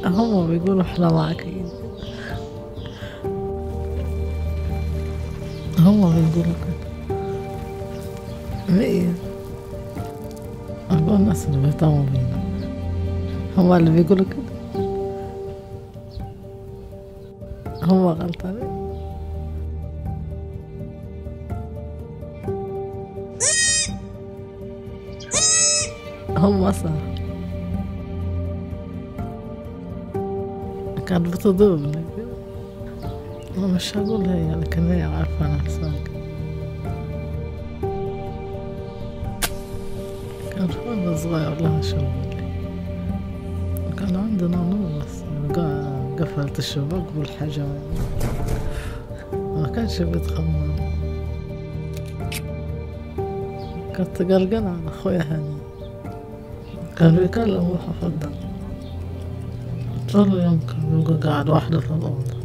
هم بيقولوا احنا معاكين هم بيقولوا كده مية أربع الناس اللي بيهتموا بينا هم اللي بيقولوا كده هم غلطانين هم صح كانت بتضربني أنا مش هقول هي لكن هي عارفة نفسها كان وانا صغير لها شغل كان عندنا نور بس قا- قفلت الشباك والحجر ما كانش بيتخمم كنت قلقانة على أخويا هاني كان بيكلم روحه في الدار طول اليوم كان بيبقى قاعد وحده في الأوضة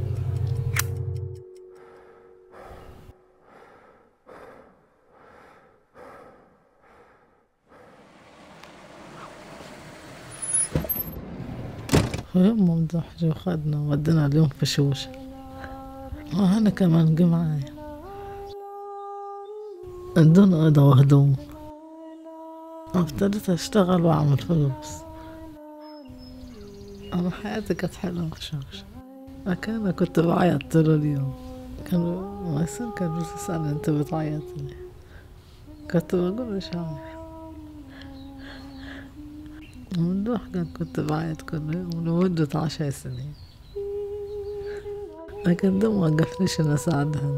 يوم ممدوح جو خدنا ودنا اليوم في شوشة وأنا كمان جه معايا ادونا أوضة وهدوم ابتديت أشتغل وأعمل فلوس أنا حياتي كانت حلوة في شوشة لكن أنا كنت بعيط طول اليوم كان ميسر كان بتسألني أنت بتعيط ليه كنت بقول مش عارف ممدوح كان كنت بعيط كل يوم لمدة عشر سنين لكن ده ما وقفنيش إن أساعدها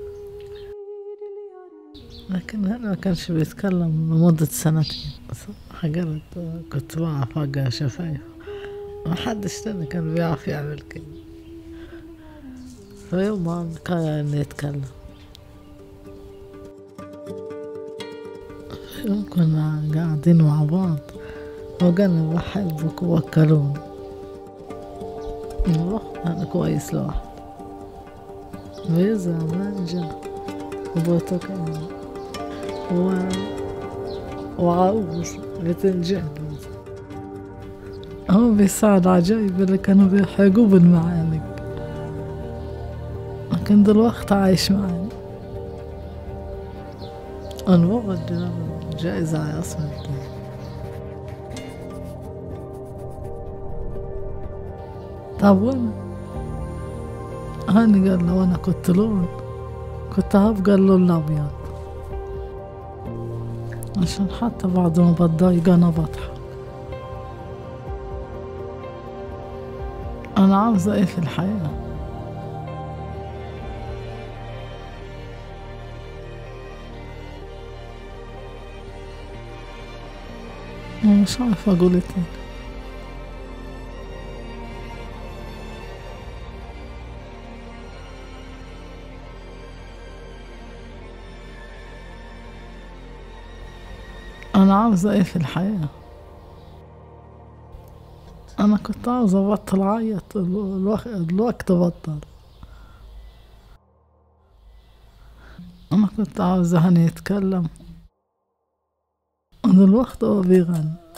لكن هنا ما كانش بيتكلم لمدة سنتين حاجات كنت بعرف أقرا شفايف ما حدش تاني كان بيعرف يعمل كده فيوم ما قرر إنه يتكلم يوم كنا قاعدين مع بعض وقال بحبك ووكلوني نروح أنا كويس لوحدي بيزرع مانجا وبرتقال و... وعروس بتنجان هو بيساعد عجايب اللي كانوا بيحرقوه بالمعالق لكن دلوقتي عايش معانا أنا بقعد جائزة على اسم الدين طب وانا هاني قال لو انا كنت لون كنت هبقى اللون الابيض عشان حتى بعد ما بتضايق انا بضحك انا عاوزة ايه في الحياة مش عارفة اقول ايه تاني أنا عاوزة إيه في الحياة أنا كنت عاوزة أبطل أعيط الو- الوق- الوقت بطل أنا كنت عاوزة هاني يتكلم دلوقتي هو بيغني